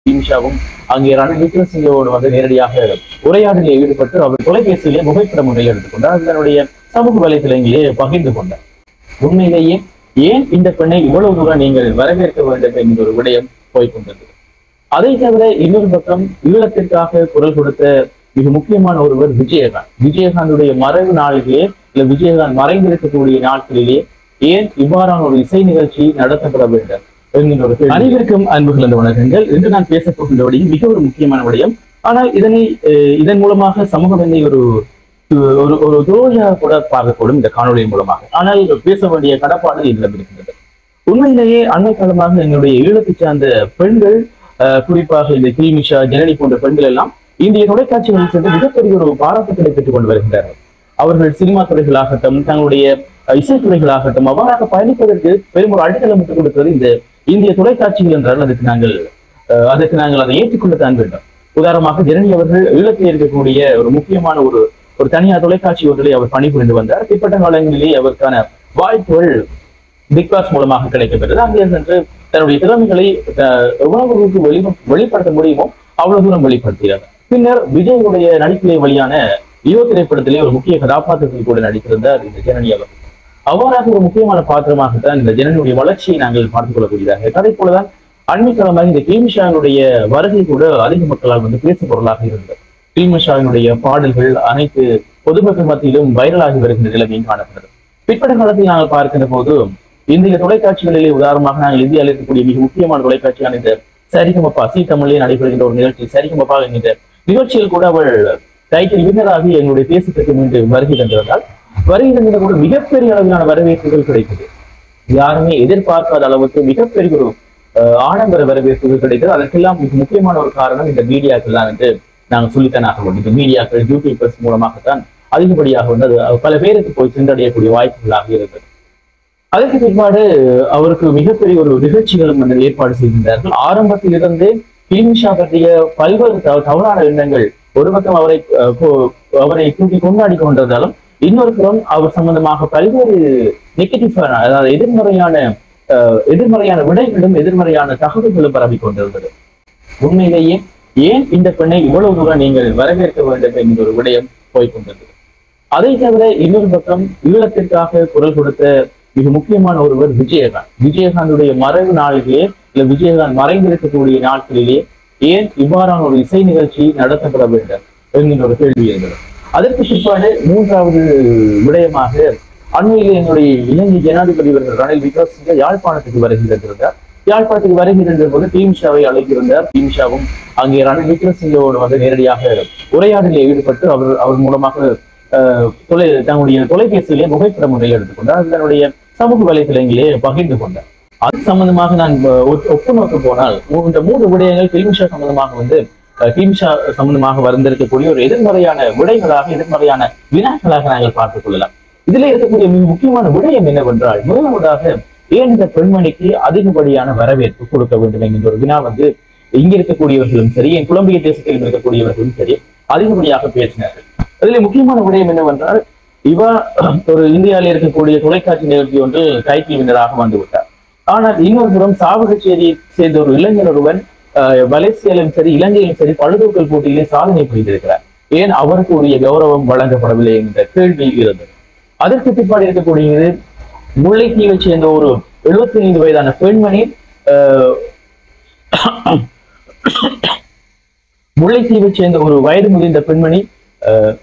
இன்ஷாவும் அங்கே ரணில் விக்ரமசிங்கோடு வந்து நேரடியாக உரையாடலில் ஈடுபட்டு அவர் தொலைபேசியிலே புகைப்படம் ஒன்றை எடுத்துக்கொண்டார் அது தன்னுடைய சமூக வலைதளங்களிலே பகிர்ந்து கொண்டார் உண்மையிலேயே ஏன் இந்த பெண்ணை இவ்வளவு தூரம் நீங்கள் வரவேற்க வேண்டும் என்கிற ஒரு விடயம் போய்கொண்டது அதை தவிர இன்னொரு பக்கம் ஈழத்திற்காக குரல் கொடுத்த மிக முக்கியமான ஒருவர் விஜயகாந்த் விஜயகாந்துடைய மறைவு நாளிலேயே இல்ல விஜயகாந்த் மறைந்திருக்கக்கூடிய நாட்களிலே ஏன் இவ்வாறான ஒரு இசை நிகழ்ச்சி நடத்தப்பட வேண்டும் என்கின்ற ஒரு கேள்வி. அனைவருக்கும் அன்பு கலந்த வணக்கங்கள் இன்று நான் பேசப் போகின்ற விடயம் மிக ஒரு முக்கியமான விடயம் ஆனால் இதனை அஹ், இதன் மூலமாக சமூகம் என்னை ஒரு ஒரு ஒரு துரோகியாக கூட பார்க்கக்கூடும் இந்த காணொலியின் மூலமாக ஆனால் பேச வேண்டிய கடப்பாடு என்னிடம் இருக்கின்றது உண்மையிலேயே அண்மை காலமாக எங்களுடைய ஈழத்தைச் சார்ந்த பெண்கள் அஹ், குறிப்பாக இந்த கில்மிஷா ஜனனி போன்ற பெண்கள் எல்லாம் இந்திய தொலைக்காட்சிகளில் சென்று மிகப்பெரிய ஒரு பாராட்டுக்களை பெற்றுக் கொண்டு வருகின்றனர் அவர்கள் சினிமா துறைகளாகட்டும் தங்களுடைய அஹ், இசைத்துறைகளாகட்டும் அவ்வாறாக பயணிப்பதற்கு பெரும் ஒரு அடித்தளம் விட்டுக் கொடுத்தது இந்த இந்திய தொலைக்காட்சிகள் என்றால் அதுக்கு நாங்கள் அஹ், அதற்கு நாங்கள் அதை ஏற்றுக்கொள்ளத்தான் வேண்டும் உதாரணமாக ஜனனி அவர்கள் ஈழத்தில் இருக்கக்கூடிய ஒரு முக்கியமான ஒரு ஒரு தனியார் தொலைக்காட்சி ஒன்றிலே அவர் பணிபுரிந்து வந்தார் பிற்பட்ட காலங்களிலே அவருக்கான வாய்ப்புகள் பிக் பாஸ் மூலமாக கிடைக்கப்பெற்றது அங்கே சென்று தன்னுடைய திறமைகளை அஹ், எவ்வளவு தூரத்துக்கு வெளி வெளிப்படுத்த முடியுமோ அவ்வளவு தூரம் வெளிப்படுத்தினார் பின்னர் விஜயுடைய நடிப்பிலே வழியான லியோ திரைப்படத்திலே ஒரு முக்கிய கதாபாத்திரத்தில் கூட நடித்திருந்தார் இந்த ஜனனி அவர் அவ்வாறாக ஒரு முக்கியமான பாத்திரமாகத்தான் இந்த ஜனனியுடைய வளர்ச்சியை நாங்கள் பார்த்துக் கொள்ளக்கூடியதாக அதே போலதான் அண்மைக்காலமாக இந்த கில்மிஷாவினுடைய வருகை கூட அதிக மக்களால் வந்து பேசு பொருளாக இருந்தது கில்மிஷாவினுடைய பாடல்கள் அனைத்து பொதுமக்கள் மத்தியிலும் வைரலாகி வருகின்ற நிலைமையும் காணப்படுது பிற்பட்ட காலத்தில் நாங்கள் பார்க்கின்ற போது இந்திய தொலைக்காட்சிகளிலே உதாரணமாக நாங்கள் இந்தியாவில் இருக்கக்கூடிய மிக முக்கியமான தொலைக்காட்சியான இந்த சரிகமப்பா சி தமிழிலே நடைபெறுகின்ற ஒரு நிகழ்ச்சி சரிகமப்பா என்கின்ற நிகழ்ச்சியில் கூட அவள் டைட்டில் வின்னராகி எங்களுடைய தேசத்துக்கு மீண்டும் வருகை தந்திருந்தால் வருகை தந்தது கூட மிகப்பெரிய அளவிலான வரவேற்புகள் கிடைத்தது யாருமே எதிர்பார்க்காத அளவுக்கு மிகப்பெரிய ஒரு அஹ், ஆடம்பர வரவேற்புகள் கிடைத்தது அதற்கெல்லாம் மிக முக்கியமான ஒரு காரணம் இந்த மீடியாக்கள் தான் என்று நாங்கள் சொல்லித்தான் ஆக வேண்டும் இந்த மீடியாக்கள் யூடியூபர்ஸ் மூலமாகத்தான் அதிகப்படியாக வந்து அது பல பேருக்கு போய் சென்றடையக்கூடிய வாய்ப்புகளாக இருந்தது அதற்கு பிற்பாடு அவருக்கு மிகப்பெரிய ஒரு நிகழ்ச்சிகளும் வந்து ஏற்பாடு செய்திருந்தார்கள் ஆரம்பத்தில் இருந்தே கிளிமிஷா பற்றிய பல்வேறு தவ- தவறான எண்ணங்கள் ஒரு பக்கம் அவரை அஹ், கொ- அவரை தூக்கி கொண்டாடி கொண்டிருந்தாலும் இன்னொரு புறம் அவர் சம்பந்தமாக பல்வேறு நெகட்டிவான அதாவது எதிர்மறையான அஹ், எதிர்மறையான விடைகளும் எதிர்மறையான தகவல்களும் பரவி கொண்டிருந்தது உண்மையிலேயே ஏன் இந்த பெண்ணை இவ்வளவு தூரம் நீங்கள் வரவேற்க வேண்டும் என்கிற ஒரு விடயம் போய்கொண்டது அதை தவிர இன்னொரு பக்கம் ஈழத்திற்காக குரல் கொடுத்த மிக முக்கியமான ஒருவர் விஜயகாந்த் விஜயகாந்துடைய மறைவு நாளிலேயே இல்ல விஜயகாந்த் மறைந்திருக்கக்கூடிய நாட்களிலே ஏன் இவ்வாறான ஒரு இசை நிகழ்ச்சி நடத்தப்பட வேண்டும் என்கின்ற ஒரு கேள்வி இருந்தது அதற்கு பிற்பாடு மூன்றாவது விடயமாக அண்மையிலே என்னுடைய இலங்கை ஜனாதிபதி அவர்கள் ரணில் விக்ரமசிங்க யாழ்ப்பாணத்துக்கு வருகின்றிருந்தார் யாழ்ப்பாணத்துக்கு வருகின்ற போது டீம்ஷாவை அழைத்திருந்தார் டீம்ஷாவும் அங்கே ரணில் விக்ரமசிங்கோடு வந்து நேரடியாக உரையாடலில் ஈடுபட்டு அவர் அவர் மூலமாக அஹ், தொலை தன்னுடைய தொலைபேசியிலே புகைப்படம் ஒன்றை எடுத்துக்கொண்டார் அது தன்னுடைய சமூக வலைதளங்களிலே பகிர்ந்து கொண்டார் அது சம்பந்தமாக நான் அஹ், ஒ- ஒப்பு நோக்க போனால் மூ- இந்த மூன்று விடயங்கள் டீம்ஷா சம்பந்தமாக வந்து அஹ், டீம்ஷா சம்பந்தமாக வந்திருக்கக்கூடிய ஒரு எதிர்மறையான விடைகளாக எதிர்மறையான வினாக்களாக நாங்கள் பார்த்துக் கொள்ளலாம் இதுல இருக்கக்கூடிய மிக முக்கியமான விடயம் என்னவென்றால் முதலாவதாக ஏன் இந்த பெண்மணிக்கு அதிகப்படியான வரவேற்பு கொடுக்க வேண்டும் என்கின்ற ஒரு வினா வந்து இங்க இருக்கக்கூடியவர்களும் சரி என் புலம்பிய தேசத்தில் இருக்கக்கூடியவர்களும் சரி அதிகப்படியாக பேசினார்கள் அதிலே முக்கியமான விடயம் என்னவென்றால் இவ ஒரு இந்தியாவில் இருக்கக்கூடிய தொலைக்காட்சி நிகழ்ச்சி ஒன்று கைத்தி வினராக வந்து விட்டார் ஆனால் இன்னொரு புறம் சாவகச்சேரியை சேர்ந்த ஒரு இளைஞர் ஒருவன் அஹ், மலேசியாவிலும் சரி இலங்கையிலும் சரி பழுதூக்கல் போட்டியிலே சாதனை புரிந்திருக்கிறார் ஏன் அவருக்கு உரிய கௌரவம் வழங்கப்படவில்லை என்ற கேள்வி இருந்தது அதற்கு பிற்பாடு இருக்கக்கூடியது முல்லைத்தீவை சேர்ந்த ஒரு எழுபத்தி ஐந்து வயதான பெண்மணி அஹ், முல்லைத்தீவை சேர்ந்த ஒரு வயது முதிர்ந்த பெண்மணி அஹ்,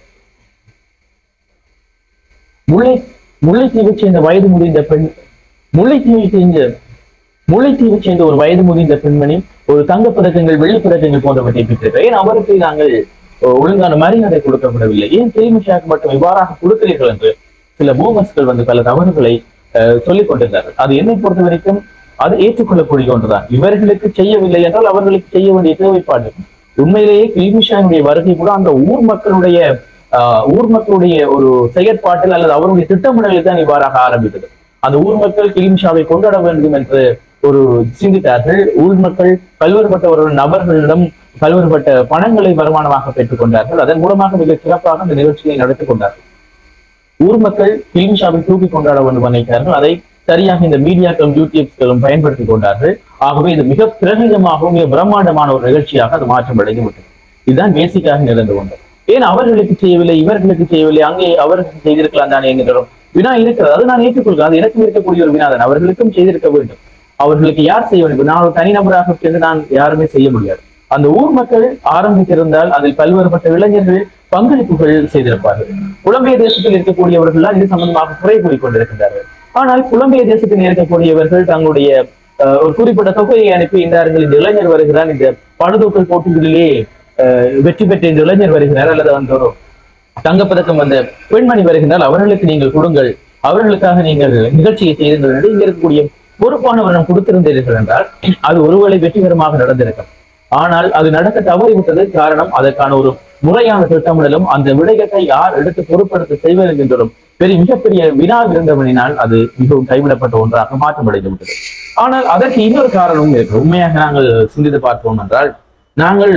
முல்லை முல்லைத்தீவை சேர்ந்த வயது முதிர்ந்த பெண் முல்லைத்தீவை சேர்ந்த முல்லைத்தீவை சேர்ந்த ஒரு வயது முதிர்ந்த பெண்மணி ஒரு தங்கப் பதக்கங்கள் வெள்ளிப் பதக்கங்கள் போன்றவற்றை பெற்றிருக்கிறார் ஏன் அவருக்கு நாங்கள் அஹ், ஒழுங்கான மரியாதை கொடுக்கப்படவில்லை ஏன் திமுக மட்டும் இவ்வாறாக கொடுக்கிறீர்கள் என்று சில மூவர்ஸ்கள் வந்து பல தவறுகளை அஹ், சொல்லிக் கொண்டிருந்தார்கள் அது என்னை பொறுத்த வரைக்கும் அது ஏற்றுக்கொள்ளக்கூடிய ஒன்றுதான் இவர்களுக்கு செய்யவில்லை என்றால் அவர்களுக்கு செய்ய வேண்டிய தேவைப்பாடு உண்மையிலேயே கில்மிஷானுடைய வருகை கூட அந்த ஊர் மக்களுடைய ஆஹ், ஊர் மக்களுடைய ஒரு செயற்பாட்டில் அல்லது அவருடைய திட்டமிடலில் தான் இவ்வாறாக ஆரம்பித்தது அந்த ஊர் மக்கள் கில்மிஷாவை கொண்டாட வேண்டும் என்று ஒரு சிந்தித்தார்கள் ஊர் மக்கள் பல்வேறுபட்ட ஒரு நபர்களிடம் பல்வேறுபட்ட பணங்களை வருமானமாக பெற்றுக் கொண்டார்கள் அதன் மூலமாக மிக சிறப்பாக அந்த நிகழ்ச்சியை நடத்தி கொண்டார்கள் ஊர் மக்கள் கில்மிஷாவை தூக்கி கொண்டாட வேண்டும் நினைத்தார்கள் அதை சரியாக இந்த மீடியாக்களும் யூடியூப்களும் பயன்படுத்தி கொண்டார்கள் ஆகவே இது மிக பிரகடமாகவும் மிக பிரம்மாண்டமான ஒரு நிகழ்ச்சியாக அது மாற்றம் அடைந்து விட்டது இதுதான் பேசிக்காக நடந்து கொண்டது ஏன் அவர்களுக்கு செய்யவில்லை இவர்களுக்கு செய்யவில்லை அங்கே அவர்களுக்கு செய்திருக்கலாம் தானே என்கிற வினா இருக்கிறது அது நான் ஏற்றுக்கொள்கிறேன் அது எனக்கு இருக்கக்கூடிய ஒரு வினா தான் அவர்களுக்கும் செய்திருக்க வேண்டும் அவர்களுக்கு யார் செய்ய வேண்டும் நான் ஒரு தனிநபராக சேர்ந்து நான் யாருமே செய்ய முடியாது அந்த ஊர் மக்கள் ஆரம்பித்திருந்தால் அதில் பல்வேறுபட்ட இளைஞர்கள் பங்களிப்புகள் செய்திருப்பார்கள் புலம்பெயர் தேசத்தில் இருக்கக்கூடியவர்கள் இது சம்பந்தமாக குறை கூறிக் கொண்டிருக்கின்றார்கள் ஆனால் புலம்பெயர் தேசத்தில் இருக்கக்கூடியவர்கள் தங்களுடைய அஹ், ஒரு குறிப்பிட்ட தொகையை அனுப்பி இந்தார்கள் இந்த இளைஞர் வருகிறார் இந்த பழுதூக்கல் போட்டிகளிலே அஹ், வெற்றி பெற்ற இந்த இளைஞர் வருகிறார் அல்லது அந்த ஒரு தங்கப்பதக்கம் வந்த பெண்மணி வருகின்றால் அவர்களுக்கு நீங்கள் கொடுங்கள் அவர்களுக்காக நீங்கள் நிகழ்ச்சியை செய்திருந்தது என்று இங்க இருக்கக்கூடிய பொறுப்பானவரிடம் கொடுத்திருந்தீர்கள் என்றால் அது ஒருவேளை வெற்றிகரமாக நடந்திருக்கும் ஆனால் அது நடக்க தவறிவிட்டது காரணம் அதற்கான ஒரு முறையான திட்டமிடலும் அந்த விடயத்தை யார் எடுத்து பொறுப்படுத்த செய்வது என்கின்றதும் பெரிய மிகப்பெரிய வினா இருந்தவனினால் அது மிகவும் கைவிடப்பட்ட ஒன்றாக மாற்றமடைந்து விட்டது ஆனால் அதற்கு இன்னொரு காரணமும் இருக்கு உண்மையாக நாங்கள் சிந்தித்து பார்த்தோம் என்றால் நாங்கள்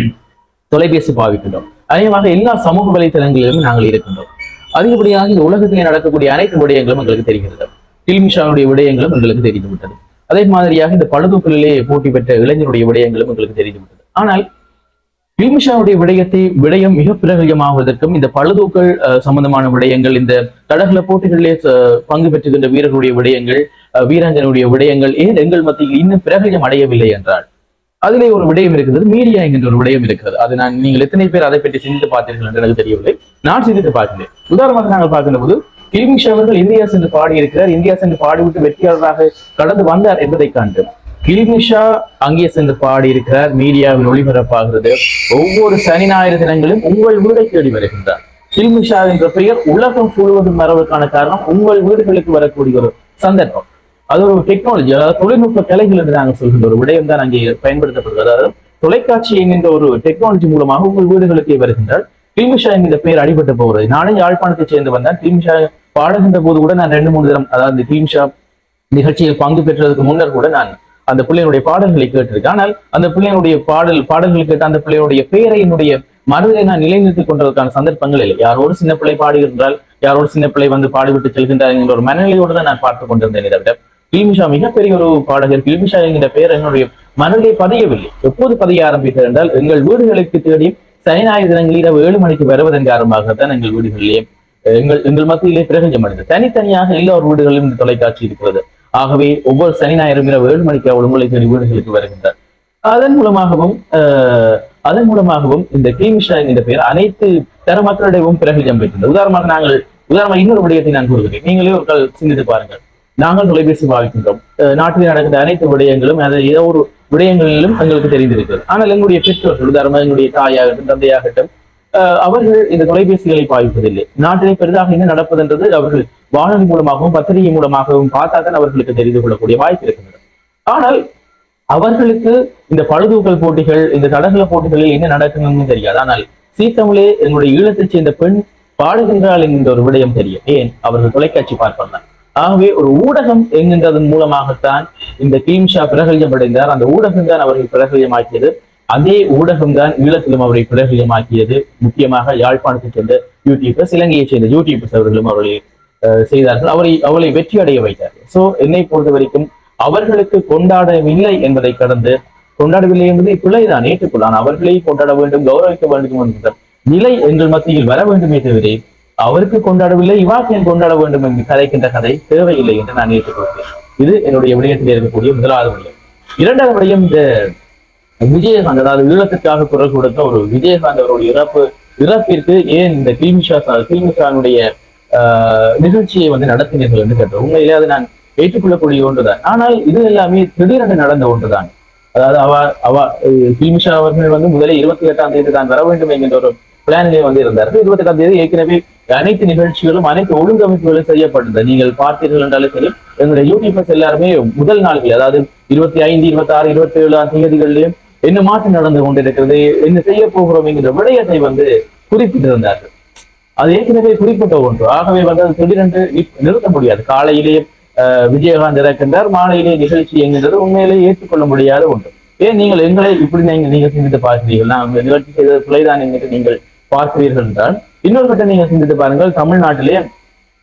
தொலைபேசி பாவிக்கின்றோம் அதிகமாக எல்லா சமூக வலைத்தளங்களிலும் நாங்கள் இருக்கின்றோம் அதிகப்படியாக இந்த உலகத்திலே நடக்கக்கூடிய அனைத்து விடயங்களும் எங்களுக்கு தெரிகிறது டில்மிஷாவுடைய விடயங்களும் எங்களுக்கு தெரிந்து விட்டது அதே மாதிரியாக இந்த பழுதூக்கலிலே போட்டி பெற்ற இளைஞருடைய விடயங்களும் எங்களுக்கு தெரிந்து விட்டது ஆனால் டில்மிஷாவுடைய விடயத்தை விடயம் மிக பிரகல்யமாவதற்கும் இந்த பழுதூக்கள் அஹ், சம்பந்தமான விடயங்கள் இந்த தடகள போட்டிகளிலே அஹ், பங்கு பெற்றுகின்ற வீரர்களுடைய விடயங்கள் அஹ், வீராங்கனுடைய விடயங்கள் ஏன் எங்கள் மத்தியில் இன்னும் பிரகல்யம் அடையவில்லை என்றால் அதிலே ஒரு விடயம் இருக்கிறது மீடியா என்கின்ற ஒரு விடயம் இருக்கிறது அது நான் நீங்கள் எத்தனை பேர் அதை பற்றி சிந்தித்து பார்த்தீர்கள் என்று எனக்கு தெரியவில்லை நான் சிந்தித்து பார்க்கிறேன் உதாரணமாக நாங்கள் பார்க்கின்ற போது கில்மிஷ் அவர்கள் இந்தியா சென்று பாடியிருக்கிறார் இந்தியா சென்று பாடிவிட்டு வெற்றியாளராக கடந்து வந்தார் என்பதை கண்டு கில்மிஷா அங்கே சென்று பாடியிருக்கிறார் மீடியாவில் ஒளிபரப்பாகிறது ஒவ்வொரு சனி ஞாயிறு தினங்களும் உங்கள் வீடை தேடி வருகின்றார் கில்மிஷா என்ற பெயர் உலகம் முழுவதும் வரவுக்கான காரணம் உங்கள் வீடுகளுக்கு வரக்கூடிய ஒரு சந்தர்ப்பம் அது ஒரு டெக்னாலஜி அதாவது தொழில்நுட்ப கலைகள் என்று நாங்கள் சொல்கின்ற ஒரு விடயம் தான் அங்கே பயன்படுத்தப்படுகிறது அதாவது தொலைக்காட்சி என்கின்ற ஒரு டெக்னாலஜி மூலமாக உங்கள் வீடுகளுக்கே வருகின்றால் கில்மிஷா என்கிற பெயர் அடிபட்டு போகிறது நானே யாழ்ப்பாணத்தை சேர்ந்து வந்தேன் கில்மிஷா பாடுகின்ற போது கூட நான் ரெண்டு மூணு தினம் அதாவது கில்மிஷா நிகழ்ச்சியில் பங்கு பெற்றதுக்கு முன்னர் கூட நான் அந்த பிள்ளையினுடைய பாடல்களை கேட்டிருக்கேன் ஆனால் அந்த பிள்ளையினுடைய பாடல் பாடல்கள் கேட்ட அந்த பிள்ளையுடைய பெயரை என்னுடைய மனதிலே நான் நிலைநிறுத்திக் கொண்டதற்கான சந்தர்ப்பங்கள் இல்லை யாரோடு சின்ன பிள்ளை பாடுகின்றால் யாரோடு சின்ன பிள்ளை வந்து பாடிவிட்டு செல்கின்றார் என்கிற ஒரு மனநிலையோடு தான் நான் பார்த்துக் கொண்டிருந்தேன் தவிர கில்மிஷா மிகப்பெரிய ஒரு பாடகர் கில்மிஷா என்கிற பெயர் என்னுடைய மனதிலே பதியவில்லை எப்போது பதிய ஆரம்பித்தது என்றால் எங்கள் வீடுகளுக்கு தேடி சனி ஞாயிறு தினங்களில் இரவு ஏழு மணிக்கு வருவதன் காரணமாகத்தான் எங்கள் வீடுகளிலே அஹ், எங்கள் எங்கள் மத்தியிலே பிரகஞ்சம் அடைந்தது தனித்தனியாக எல்லார் வீடுகளிலும் இந்த தொலைக்காட்சி இருக்கிறது ஆகவே ஒவ்வொரு சனி ஞாயிறும் இரவு ஏழு மணிக்கு அவள் உங்களை தேடி வீடுகளுக்கு வருகின்றார் அதன் மூலமாகவும் அஹ், அதன் மூலமாகவும் இந்த கிளிமிஷா என்கிற பெயர் அனைத்து தர மக்களிடையும் பிரகஞ்சம் பெற்றது உதாரணமாக நாங்கள் உதாரணமாக இன்னொரு விடயத்தை நான் கூறுகிறேன் நீங்களே ஒரு கால் சிந்தித்து பாருங்கள் நாங்கள் தொலைபேசி பாவிக்கின்றோம் அஹ், நாட்டில் நடக்கின்ற அனைத்து விடயங்களும் அது ஏதோ ஒரு விடயங்களிலும் எங்களுக்கு தெரிந்திருக்கிறது ஆனால் எங்களுடைய பெற்றோர்கள் உதாரணமாக எங்களுடைய தாயாகட்டும் தந்தையாகட்டும் அஹ், அவர்கள் இந்த தொலைபேசிகளை பாவிப்பதில்லை நாட்டிலே பெரிதாக என்ன நடப்பதென்றது அவர்கள் வானொலி மூலமாகவும் பத்திரிகை மூலமாகவும் பார்த்தா தான் அவர்களுக்கு தெரிந்து கொள்ளக்கூடிய வாய்ப்பு இருக்கின்றது ஆனால் அவர்களுக்கு இந்த பழுதூக்கல் போட்டிகள் இந்த தடகள போட்டிகளில் என்ன நடக்குதுன்னு தெரியாது ஆனால் சீத்தமிழே என்னுடைய ஈழத்தைச் சேர்ந்த பெண் பாடுகின்றாள் என்கின்ற ஒரு விடயம் தெரியும் ஏன் அவர்கள் தொலைக்காட்சி பார்ப்பாங்க ஆகவே ஒரு ஊடகம் என்கின்றதன் மூலமாகத்தான் இந்த கிளீம்ஷா பிரகல்யமடைந்தார் அந்த ஊடகம் தான் அவர்கள் பிரகல்யமாக்கியது அதே ஊடகம் தான் ஈழத்திலும் அவரை பிரகல்யமாக்கியது முக்கியமாக யாழ்ப்பாணத்தை சேர்ந்த யூடியூபர்ஸ் இலங்கையைச் சேர்ந்த யூடியூபர்ஸ் அவர்களும் அவர்களை அஹ், செய்தார்கள் அவரை அவளை வெற்றி அடைய வைத்தார்கள் சோ என்னை பொறுத்த வரைக்கும் அவர்களுக்கு கொண்டாடவில்லை என்பதை கடந்து கொண்டாடவில்லை என்பதை பிள்ளைதான் ஏற்றுக்கொள்ளான் அவர்களை கொண்டாட வேண்டும் கௌரவிக்க வேண்டும் என்கிற நிலை எங்கள் மத்தியில் வர வேண்டுமே தவிர அவருக்கு கொண்டாடவில்லை இவாக்கு ஏன் கொண்டாட வேண்டும் என்று கதைக்கின்ற கதை தேவையில்லை என்று நான் ஏற்றுக்கொள்கிறேன் இது என்னுடைய விடயத்தில் இருக்கக்கூடிய முதலாவது விடயம் இரண்டாவது விடயம் இந்த விஜயகாந்த் அதாவது ஈழத்திற்காக குரல் கொடுத்த ஒரு விஜயகாந்த் அவருடைய இறப்பு இறப்பிற்கு ஏன் இந்த கில்மிஷா கில்மிஷானுடைய ஆஹ், நிகழ்ச்சியை வந்து நடத்தினீர்கள் என்று கேட்டோம் உண்மையிலே அது நான் ஏற்றுக்கொள்ளக்கூடிய ஒன்றுதான் ஆனால் இது எல்லாமே திடீரென நடந்த ஒன்றுதான் அதாவது அவ அவ அஹ், கில்மிஷா அவர்கள் வந்து முதலில் இருபத்தி எட்டாம் தேதி தான் வர வேண்டும் என்கின்ற ஒரு பிளானிலே வந்து இருந்தார்கள் இருபத்தி எட்டாம் தேதி ஏற்கனவே அனைத்து நிகழ்ச்சிகளும் அனைத்து ஒழுங்கமைப்புகளும் செய்யப்பட்டது நீங்கள் பார்த்தீர்கள் என்றாலும் சரி எங்களுடைய யூடியூபர்ஸ் எல்லாருமே முதல் நாள்கள் அதாவது இருபத்தி ஐந்து இருபத்தி ஆறு இருபத்தி ஏழாம் தேதிகளிலும் என்ன மாற்றம் நடந்து கொண்டிருக்கிறது என்ன செய்ய போகிறோம் என்கிற விடயத்தை வந்து குறிப்பிட்டிருந்தார்கள் அது ஏற்கனவே குறிப்பிட்ட ஒன்று ஆகவே வந்து அது திடீரென்று நிப்- நிறுத்த முடியாது காலையிலே அஹ், விஜயகாந்த் இறக்கின்றார் மாலையிலே நிகழ்ச்சி என்கின்றது உண்மையிலே ஏற்றுக்கொள்ள முடியாத ஒன்று ஏன் நீங்கள் எங்களை இப்படி நீங்கள் நீங்கள் சிந்தித்து பார்க்கிறீர்கள் நான் இந்த நிகழ்ச்சி செய்தது பிழைதான் என்று நீங்கள் பார்க்கிறீர்கள் என்றால் இன்னொரு கட்டம் நீங்கள் சிந்தித்து பாருங்கள் தமிழ்நாட்டிலே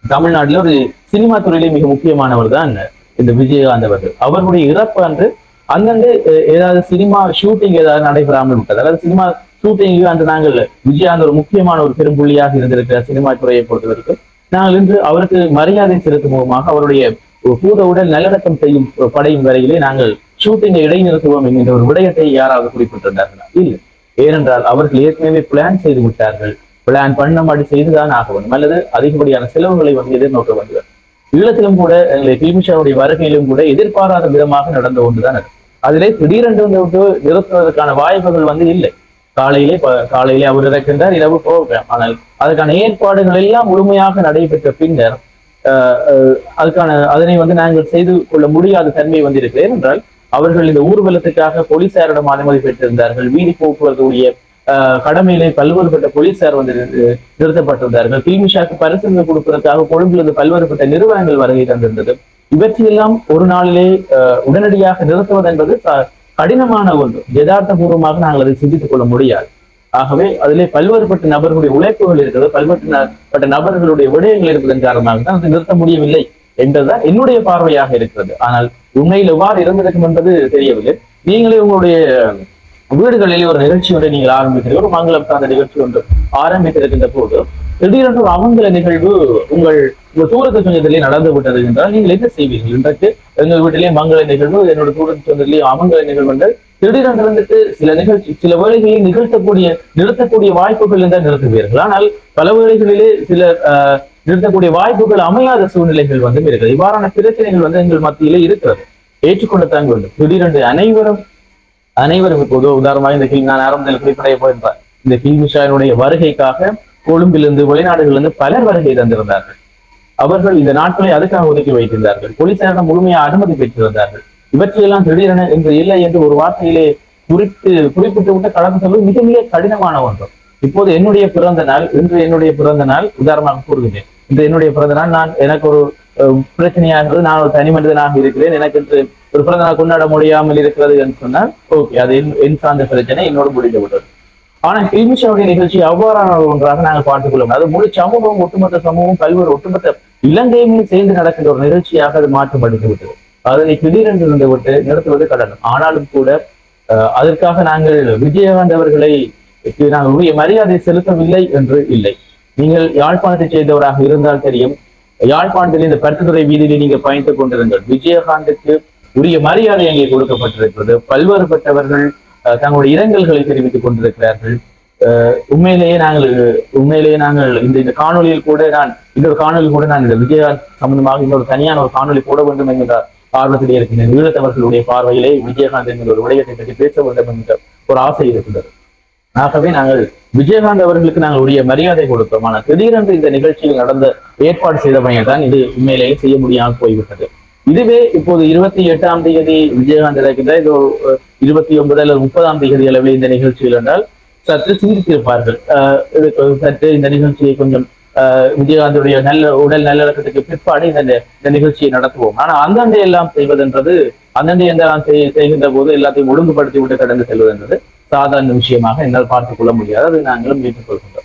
தமிழ்நாட்டில் ஒரு சினிமா துறையிலே மிக முக்கியமானவர் தான் இந்த விஜயகாந்த் அவர்கள் அவர்களுடைய இறப்பு அன்று அந்தந்த அஹ், ஏதாவது சினிமா ஷூட்டிங் ஏதாவது நடைபெறாமல் விட்டது அதாவது சினிமா ஷூட்டிங்கு அன்று நாங்கள் விஜயகாந்த் ஒரு முக்கியமான ஒரு பெரும்புள்ளியாக இருந்திருக்கிற சினிமா துறையை பொறுத்த வரைக்கும் நாங்கள் இன்று அவருக்கு மரியாதை செலுத்தும் முகமாக அவருடைய பூத உடல் நல்லடக்கம் செய்யும் படையும் வரையிலே நாங்கள் ஷூட்டிங்கை இடைநிறுத்துவோம் என்கின்ற ஒரு விடயத்தை யாராவது குறிப்பிட்டிருந்தார்களா இல்லை ஏனென்றால் அவர்கள் ஏற்கனவே பிளான் செய்து விட்டார்கள் பிளான் பண்ண மாதிரி செய்துதான் ஆக வேண்டும் அல்லது அதிகப்படியான செலவுகளை வந்து எதிர்நோக்க வேண்டும் ஈழத்திலும் கூட எங்களை கிளிமிஷாவுடைய வருகையிலும் கூட எதிர்பாராத விதமாக நடந்த ஒன்றுதான் அது அதிலே திடீரென்று வந்து விட்டு நிறுத்துவதற்கான வாய்ப்புகள் வந்து இல்லை காலையிலே ப- காலையிலே அவர் இறக்கின்றார் இரவு போகிறார் ஆனால் அதற்கான ஏற்பாடுகள் எல்லாம் முழுமையாக நடைபெற்ற பின்னர் அஹ், அஹ், அதுக்கான அதனை வந்து நாங்கள் செய்து கொள்ள முடியாத தன்மை வந்து இருக்கிறது ஏனென்றால் அவர்கள் இந்த ஊர்வலத்துக்காக போலீசாரிடம் அனுமதி பெற்றிருந்தார்கள் வீதி போக்குவரத்துடைய அஹ், கடமையிலே பல்வேறுபட்ட போலீசார் வந்து நிறு- நிறுத்தப்பட்டிருந்தார்கள் கில்மிஷாக்கு பரிசுகள் கொடுப்பதற்காக கொழும்பிலிருந்து பல்வேறுபட்ட நிறுவனங்கள் வருகை தந்திருந்தது இவற்றையெல்லாம் ஒரு நாளிலே அஹ், உடனடியாக நிறுத்துவது என்பது ச- கடினமான ஒன்று யதார்த்தபூர்வமாக நாங்கள் அதை சிந்தித்துக் கொள்ள முடியாது ஆகவே அதிலே பல்வேறுபட்ட நபர்களுடைய உழைப்புகள் இருக்கிறது பல்வேறுபட்ட நபர்களுடைய விடயங்கள் இருப்பதன் காரணமாக தான் அதை நிறுத்த முடியவில்லை என்பதுதான் என்னுடைய பார்வையாக இருக்கிறது ஆனால் உண்மையில் எவ்வாறு இருந்திருக்கும் என்பது தெரியவில்லை நீங்களே உங்களுடைய வீடுகளிலே ஒரு நிகழ்ச்சி ஒன்றை நீங்கள் ஆரம்பிக்கிறீர்கள் ஒரு மங்களம் சார்ந்த நிகழ்ச்சி ஒன்று ஆரம்பித்திருக்கின்ற போது திடீரென்று ஒரு அமங்கல நிகழ்வு உங்கள் உங்கள் தூரத்து சொந்தத்திலே நடந்து விட்டது என்றால் நீங்கள் என்ன செய்வீர்கள் இன்றைக்கு எங்கள் வீட்டிலே மங்கள நிகழ்வு என்னோட தூரத்து சொந்தத்திலே அமங்கல நிகழ்வு என்றால் திடீரென்று வந்துட்டு சில நிகழ்ச்சி சில வேளைகளில் நிகழ்த்தக்கூடிய நிறுத்தக்கூடிய வாய்ப்புகள் இருந்தால் நிறுத்துவீர்கள் ஆனால் பல வேளைகளிலே சில ஆஹ், நிறுத்தக்கூடிய வாய்ப்புகள் அமையாத சூழ்நிலைகள் வந்து இருக்கிறது இவ்வாறான பிரச்சனைகள் வந்து எங்கள் மத்தியிலே இருக்கிறது ஏற்றுக்கொள்ளத்தான் வேண்டும் திடீரென்று அனைவரும் அனைவரும் இப்போது உதாரணமாக இந்த கில் நான் ஆரம்பத்தில் குறிப்பிடைய போயிருப்பார் இந்த கில்மிஷாவினுடைய வருகைக்காக கொழும்பிலிருந்து வெளிநாடுகளிலிருந்து பலர் வருகை தந்திருந்தார்கள் அவர்கள் இந்த நாட்களை அதுக்காக ஒதுக்கி வைத்திருந்தார்கள் போலீசாரிடம் முழுமையாக அனுமதி பெற்றிருந்தார்கள் இவற்றையெல்லாம் திடீரென இன்று இல்லை என்று ஒரு வார்த்தையிலே குறித்து குறிப்பிட்டு விட்டு கடந்து செல்வது மிக மிக கடினமான ஒன்று இப்போது என்னுடைய பிறந்த நாள் இன்று என்னுடைய பிறந்த நாள் உதாரணமாக கூறுகிறேன் இன்று என்னுடைய பிறந்த நாள் நான் எனக்கு ஒரு அஹ், பிரச்சனையாகிறது நான் ஒரு தனி மனிதனாக இருக்கிறேன் எனக்கு இன்று ஒரு பிறந்த நாள் கொண்டாட முடியாமல் இருக்கிறது என்று சொன்னால் ஓகே அது என் என் சார்ந்த பிரச்சனை என்னோடு முடிந்து விட்டது ஆனா கில்மிஷாவுடைய நிகழ்ச்சி அவ்வாறான ஒன்றாக நாங்கள் பார்த்துக் கொள்ள முடியும் அது முழு சமூகம் ஒட்டுமொத்த சமூகம் பல்வேறு ஒட்டுமொத்த இலங்கையுமே சேர்ந்து நடக்கின்ற ஒரு நிகழ்ச்சியாக அது மாற்றமடைந்து விட்டது அதனை திடீரென்று இருந்து விட்டு நிறுத்துவது கடன் ஆனாலும் கூட அஹ், அதற்காக நாங்கள் விஜயகாந்த் அவர்களை க்கு நாங்கள் உரிய மரியாதை செலுத்தவில்லை என்று இல்லை நீங்கள் யாழ்ப்பாணத்தை செய்தவராக இருந்தால் தெரியும் யாழ்ப்பாணத்தில் இந்த பருத்துத்துறை வீதியிலே நீங்கள் பயணித்துக் கொண்டிருங்கள் விஜயகாந்துக்கு உரிய மரியாதை அங்கே கொடுக்கப்பட்டிருக்கிறது பல்வேறுபட்டவர்கள் அஹ், தங்களுடைய இரங்கல்களை தெரிவித்துக் கொண்டிருக்கிறார்கள் அஹ், உண்மையிலேயே நாங்கள் உண்மையிலேயே நாங்கள் இந்த இந்த காணொலியில் கூட நான் இன்னொரு காணொலியில் கூட நான் இந்த விஜயகாந்த் சம்பந்தமாக இன்னொரு தனியான ஒரு காணொலி போட வேண்டும் என்கிற ஆர்வத்திலே இருக்கின்றேன் ஈழத்தவர்களுடைய பார்வையிலே விஜயகாந்த் என்கிற ஒரு விடயத்தை பற்றி பேச வேண்டும் என்கிற ஒரு ஆசை இருக்கின்றது ஆகவே நாங்கள் விஜயகாந்த் அவர்களுக்கு நாங்கள் உரிய மரியாதை கொடுத்தோம் ஆனால் திடீரென்று இந்த நிகழ்ச்சியில் நடந்த ஏற்பாடு செய்தமையை தான் இது உண்மையிலேயே செய்ய முடியாமல் போய்விட்டது இதுவே இப்போது இருபத்தி எட்டாம் தேதி விஜயகாந்த் இருக்கின்ற இது ஒரு, அஹ், இருபத்தி ஒன்பது அல்லது முப்பதாம் தேதி அளவில் இந்த நிகழ்ச்சியில் என்றால் சற்று சிந்தித்திருப்பார்கள் அஹ், இதுக்கு சற்று இந்த நிகழ்ச்சியை கொஞ்சம் அஹ், விஜயகாந்துடைய நல்ல உடல் நல்லடக்கத்துக்கு பிற்பாடு இந்த இந்த நிகழ்ச்சியை நடத்துவோம் ஆனா அந்தண்டை எல்லாம் செய்வதென்றது அந்தண்டை எல்லாம் செய்- செய்கின்ற போது எல்லாத்தையும் ஒழுங்குபடுத்தி விட்டு கடந்து செல்வதென்றது சாதாரண விஷயமாக என்னால் பார்த்துக் கொள்ள முடியாது அதை நாங்களும் ஏற்றுக்கொள்கின்றோம்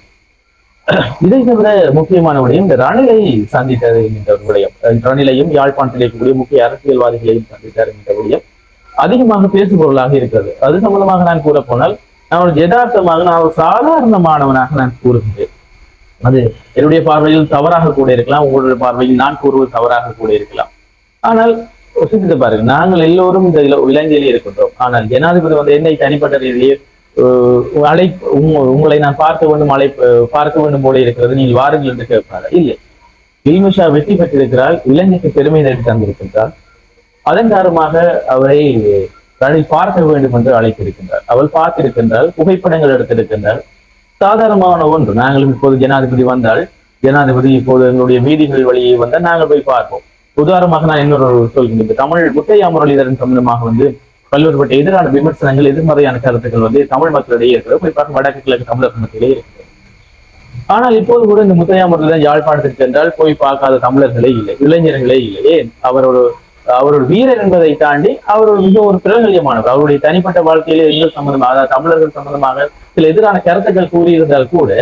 இதை தவிர முக்கியமான விடயம் இந்த ரணிலை சந்தித்தது என்கின்ற ஒரு விடயம் அஹ் ரணிலையும் யாழ்ப்பாணத்தில் இருக்கக்கூடிய முக்கிய அரசியல்வாதிகளையும் சந்தித்தார் என்கின்ற விடயம் அதிகமாக பேசுபொருளாக இருக்கிறது அது சம்பந்தமாக நான் கூற போனால் நான் ஒரு யதார்த்தமாக நான் ஒரு சாதாரணமானவனாக நான் கூறுகின்றேன் அது என்னுடைய பார்வையில் தவறாக கூட இருக்கலாம் உங்களுடைய பார்வையில் நான் கூறுவது தவறாக கூட இருக்கலாம் ஆனால் சிந்தித்து பாருங்க நாங்கள் எல்லோரும் இந்த இல- இலங்கையிலே இருக்கின்றோம் ஆனால் ஜனாதிபதி வந்து என்னை தனிப்பட்ட ரீதியே அஹ், அழைப்பு உங்க- உங்களை நான் பார்க்க வேண்டும் அழைப்பு பார்க்க வேண்டும் போல இருக்கிறது நீங்கள் வாருங்கள் என்று கேட்பாரு இல்லை இல்மிஷா வெற்றி பெற்றிருக்கிறாள் இலங்கைக்கு பெருமை நேடி தந்திருக்கின்றார் அதன் காரணமாக அவரை ரணில் பார்க்க வேண்டும் என்று அழைத்திருக்கின்றார் அவள் பார்த்திருக்கின்றாள் புகைப்படங்கள் எடுத்திருக்கின்றார் சாதாரணமான ஒன்று நாங்களும் இப்போது ஜனாதிபதி வந்தால் ஜனாதிபதி இப்போது எங்களுடைய வீதிகள் வழியே வந்தால் நாங்கள் போய் பார்ப்போம் உதாரணமாக நான் இன்னொரு சொல்கிறேன் இந்த தமிழ் முத்தையா முரளிதரன் சம்பந்தமாக வந்து பல்வேறுபட்ட எதிரான விமர்சனங்கள் எதிர்மறையான கருத்துக்கள் வந்து தமிழ் மக்களிடையே இருக்கிறது குறிப்பாக வடக்கு கிழக்கு தமிழக மத்தியிலே இருக்கிறது ஆனால் இப்போது கூட இந்த முத்தையா முரளிதரன் யாழ்ப்பாணத்திற்கு சென்றால் போய் பார்க்காத தமிழர்களே இல்லை இளைஞர்களே இல்லை ஏன் அவர் ஒரு அவர் ஒரு வீரர் என்பதை தாண்டி அவர் ஒரு மிக ஒரு பிரகல்யமானவர் அவருடைய தனிப்பட்ட வாழ்க்கையிலே எங்கள் சம்பந்தமாக அதாவது தமிழர்கள் சம்பந்தமாக சில எதிரான கருத்துக்கள் கூறியிருந்தால் கூட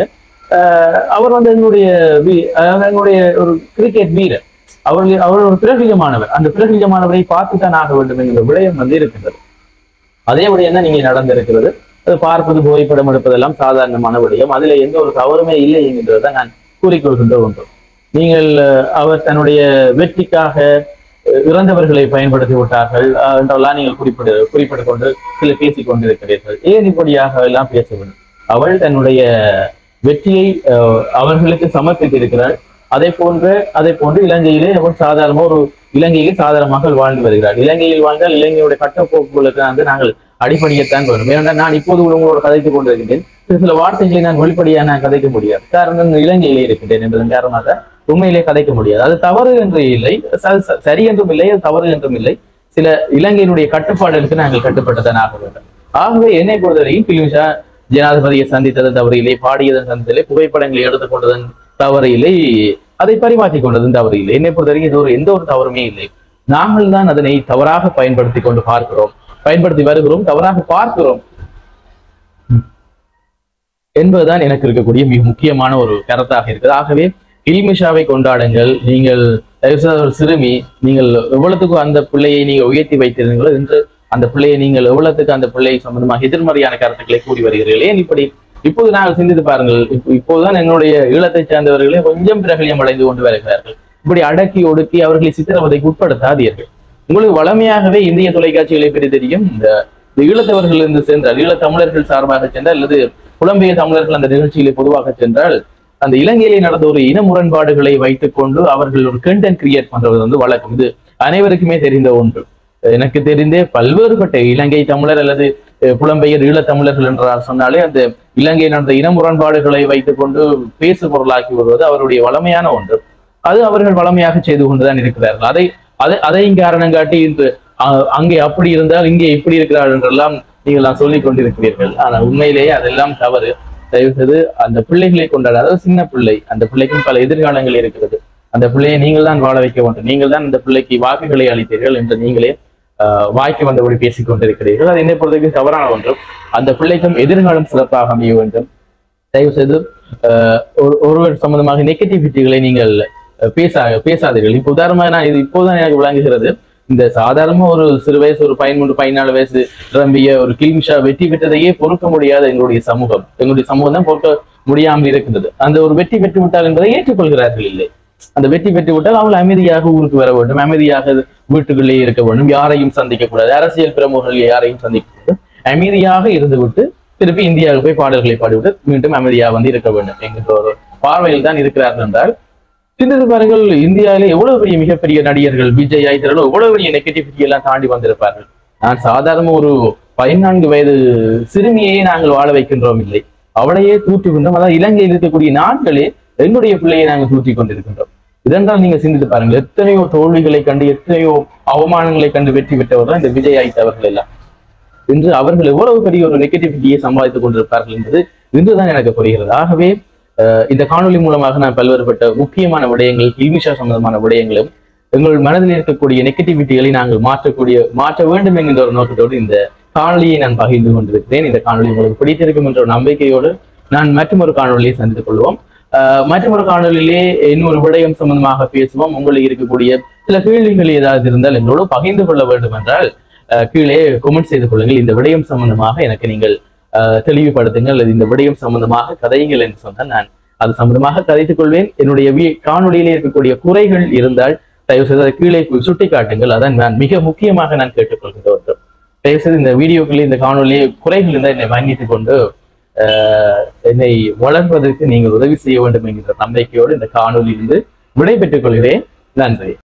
அஹ் அவர் வந்து எங்களுடைய வீ- அதாவது எங்களுடைய ஒரு கிரிக்கெட் வீரர் அவர் அவர் ஒரு பிரபலியமானவர் அந்த பிரபலியமானவரை பார்த்து தான் ஆக வேண்டும் என்கிற விடயம் வந்து இருக்கின்றது அதே விடயம் தான் நீங்க நடந்திருக்கிறது அது பார்ப்பது புகைப்படம் எடுப்பதெல்லாம் சாதாரணமான விடயம் அதுல எந்த ஒரு தவறுமே இல்லை என்கின்றதை நான் கூறிக்கொள்கின்ற ஒன்று நீங்கள் அஹ், அவர் தன்னுடைய வெற்றிக்காக அஹ், இறந்தவர்களை பயன்படுத்தி விட்டார்கள் அஹ், என்றெல்லாம் நீங்கள் குறிப்பிடு குறிப்பிட்டுக் கொண்டு சில பேசிக் கொண்டிருக்கிறீர்கள் ஏன் இப்படியாக எல்லாம் பேச வேண்டும் அவள் தன்னுடைய வெற்றியை அஹ், அவர்களுக்கு சமர்ப்பித்திருக்கிறாள் அதே போன்று அதே போன்று இலங்கையிலே அவள் சாதாரண ஒரு இலங்கையில் சாதாரணமாக வாழ்ந்து வருகிறார் இலங்கையில் வாழ்ந்தால் இலங்கையுடைய கட்டப்போக்குகளுக்கு வந்து நாங்கள் அடிப்படையத்தான் வேணும் ஏனென்றால் நான் இப்போது உங்களோட கதைத்துக் கொண்டிருக்கின்றேன் சில சில வார்த்தைகளை நான் வெளிப்படையாக நான் கதைக்க முடியாது காரணம் நான் இலங்கையிலே இருக்கின்றேன் என்பதன் காரணமாக உண்மையிலே கதைக்க முடியாது அது தவறு என்று இல்லை ச- ச- சரி என்றும் இல்லை அது தவறு என்றும் இல்லை சில இலங்கையினுடைய கட்டுப்பாடுகளுக்கு நாங்கள் கட்டுப்பட்டுதான் ஆக வேண்டும் ஆகவே என்னை பொறுத்தவரையும் பிலிமிஷா ஜனாதிபதியை சந்தித்ததன் தவறில்லை பாடியதன் சந்தித்திலே புகைப்படங்களை எடுத்துக்கொண்டதன் தவறில்லை அதை பரிமாற்றிக் கொண்டதன் தவறில்லை என்னை பொறுத்தவரைக்கும் இது ஒரு எந்த ஒரு தவறுமே இல்லை நாங்கள் தான் அதனை தவறாக பயன்படுத்தி கொண்டு பார்க்கிறோம் பயன்படுத்தி வருகிறோம் தவறாக பார்க்கிறோம் என்பதுதான் எனக்கு இருக்கக்கூடிய மிக முக்கியமான ஒரு கருத்தாக இருக்குது ஆகவே இல்மிஷாவை கொண்டாடுங்கள் நீங்கள் தயவு செய்து ஒரு சிறுமி நீங்கள் எவ்வளவுக்கு அந்த பிள்ளையை நீங்க உயர்த்தி வைத்திருந்தீங்களோ என்று அந்த பிள்ளையை நீங்கள் எவ்வளவுக்கு அந்த பிள்ளை சம்பந்தமாக எதிர்மறையான கருத்துக்களை கூறி வருகிறீர்கள் ஏன் இப்படி இப்போது நாங்கள் சிந்தித்து பாருங்கள் இப்போ இப்போதுதான் எங்களுடைய ஈழத்தை சார்ந்தவர்களே கொஞ்சம் பிரகலியம் அடைந்து கொண்டு வருகிறார்கள் இப்படி அடக்கி ஒடுக்கி அவர்களை சித்திரவதைக்கு உட்படுத்தாதீர்கள் உங்களுக்கு வளமையாகவே இந்திய தொலைக்காட்சிகளை பற்றி தெரியும் இந்த இந்த ஈழத்தவர்கள் இருந்து சென்றால் ஈழத் தமிழர்கள் சார்பாக சென்றால் அல்லது புலம்பெயர் தமிழர்கள் அந்த நிகழ்ச்சியிலே பொதுவாக சென்றால் அந்த இலங்கையிலே நடந்த ஒரு இன முரண்பாடுகளை வைத்துக் கொண்டு அவர்கள் ஒரு கண்டென்ட் கிரியேட் பண்றது வந்து வழக்கம் இது அனைவருக்குமே தெரிந்த ஒன்று எனக்கு தெரிந்தே பல்வேறுபட்ட இலங்கை தமிழர் அல்லது அஹ், புலம்பெயர் ஈழத் தமிழர்கள் என்றால் சொன்னாலே அந்த இலங்கை நடந்த இன முரண்பாடுகளை வைத்துக் கொண்டு பேசு பொருளாக்கி வருவது அவருடைய வளமையான ஒன்று அது அவர்கள் வளமையாக செய்து கொண்டுதான் இருக்கிறார்கள் அதை அதை அதையும் காரணம் காட்டி இன்று அஹ், அங்கே அப்படி இருந்தால் இங்கே இப்படி இருக்கிறார்கள் என்றெல்லாம் நீங்கள் நான் சொல்லிக் கொண்டிருக்கிறீர்கள் ஆனால் உண்மையிலேயே அதெல்லாம் தவறு தயவு செய்து அந்த பிள்ளைகளை கொண்டாட அதாவது சின்ன பிள்ளை அந்த பிள்ளைக்கும் பல எதிர்காலங்கள் இருக்கிறது அந்த பிள்ளையை நீங்கள் தான் வாழ வைக்க வேண்டும் நீங்கள் தான் அந்த பிள்ளைக்கு வாக்குகளை அளித்தீர்கள் என்று நீங்களே ஆஹ், வாய்க்கு வந்தபடி பேசிக் கொண்டிருக்கிறீர்கள் அது என்னை பொறுத்தவரைக்கும் தவறான ஒன்று அந்த பிள்ளைக்கும் எதிர்காலம் சிறப்பாக அமைய வேண்டும் தயவு செய்து ஆஹ், ஒரு ஒருவர் சம்பந்தமாக நெகட்டிவிட்டிகளை நீங்கள் அஹ், பேசா பேசாதீர்கள் இப்போ உதாரணமாக நான் இது இப்போதான் எனக்கு விளங்குகிறது இந்த சாதாரண ஒரு சிறு வயசு ஒரு பதிமூன்று பதினாலு வயசு நிரம்பிய ஒரு கில்மிஷா வெற்றி பெற்றதையே பொறுக்க முடியாத எங்களுடைய சமூகம் எங்களுடைய சமூகம் தான் பொறுக்க முடியாமல் இருக்கின்றது அந்த ஒரு வெற்றி பெற்று விட்டால் என்பதை ஏற்றுக்கொள்கிறார்கள் இல்லை அந்த வெற்றி பெற்று விட்டால் அவள் அமைதியாக ஊருக்கு வர வேண்டும் அமைதியாக வீட்டுக்குள்ளே இருக்க வேண்டும் யாரையும் சந்திக்க கூடாது அரசியல் பிரமுகர்கள் யாரையும் சந்திக்க கூடாது அமைதியாக இருந்துவிட்டு திருப்பி இந்தியாவுக்கு போய் பாடல்களை பாடிவிட்டு மீண்டும் அமைதியாக வந்து இருக்க வேண்டும் என்கின்ற ஒரு பார்வையில் தான் இருக்கிறார்கள் என்றால் சிந்தித்து பாருங்கள் இந்தியாவிலே எவ்வளவு பெரிய மிகப்பெரிய நடிகர்கள் விஜய் ஆயிரோ எவ்வளவு பெரிய நெகட்டிவிட்டி எல்லாம் தாண்டி வந்திருப்பார்கள் நான் சாதாரண ஒரு பதினான்கு வயது சிறுமியையே நாங்கள் வாழ வைக்கின்றோம் இல்லை அவளையே தூற்றுகின்றோம் அதாவது இலங்கையில் இருக்கக்கூடிய நாட்களே எங்களுடைய பிள்ளையை நாங்கள் தூற்றி கொண்டிருக்கின்றோம் இதென்றால் நீங்க சிந்தித்து பாருங்கள் எத்தனையோ தோல்விகளை கண்டு எத்தனையோ அவமானங்களை கண்டு வெற்றி பெற்றவர் தான் இந்த விஜய் ஆயிட்ட அவர்கள் எல்லாம் இன்று அவர்கள் எவ்வளவு பெரிய ஒரு நெகட்டிவிட்டியை சம்பாதித்துக் கொண்டிருப்பார்கள் என்பது இன்றுதான் எனக்கு புரிகிறது ஆகவே அஹ், இந்த காணொளி மூலமாக நான் பல்வேறுபட்ட முக்கியமான விடயங்கள் கில்மிஷா சம்பந்தமான விடயங்களும் எங்கள் மனதில் இருக்கக்கூடிய நெகட்டிவிட்டிகளை நாங்கள் மாற்றக்கூடிய மாற்ற வேண்டும் என்கின்ற ஒரு நோக்கத்தோடு இந்த காணொளியை நான் பகிர்ந்து கொண்டிருக்கிறேன் இந்த காணொளி உங்களுக்கு பிடித்திருக்கும் என்ற ஒரு நம்பிக்கையோடு நான் மற்றொரு காணொளியை சந்தித்துக் கொள்வோம் அஹ், மற்றொரு காணொளியிலே இன்னொரு விடயம் சம்பந்தமாக பேசுவோம் உங்களுக்கு இருக்கக்கூடிய சில கேள்விகள் ஏதாவது இருந்தால் எங்களோடு பகிர்ந்து கொள்ள வேண்டும் என்றால் அஹ், கீழே கமெண்ட் செய்து கொள்ளுங்கள் இந்த விடயம் சம்பந்தமாக எனக்கு நீங்கள் அஹ், தெளிவுபடுத்துங்கள் அல்லது இந்த விடயம் சம்பந்தமாக கதைகள் என்று சொன்னால் நான் அது சம்பந்தமாக கதைத்துக் கொள்வேன் என்னுடைய வீ- காணொளியிலே இருக்கக்கூடிய குறைகள் இருந்தால் தயவு செய்து அதை கீழே சுட்டி காட்டுங்கள் அதான் நான் மிக முக்கியமாக நான் கேட்டுக்கொள்கின்ற ஒன்று தயவு செய்து இந்த வீடியோக்களில் இந்த காணொலியை குறைகள் இருந்தால் என்னை மன்னித்துக் கொண்டு அஹ், என்னை வளர்வதற்கு நீங்கள் உதவி செய்ய வேண்டும் என்கிற நம்பிக்கையோடு இந்த காணொலியிலிருந்து விடை பெற்றுக் கொள்கிறேன் நன்றி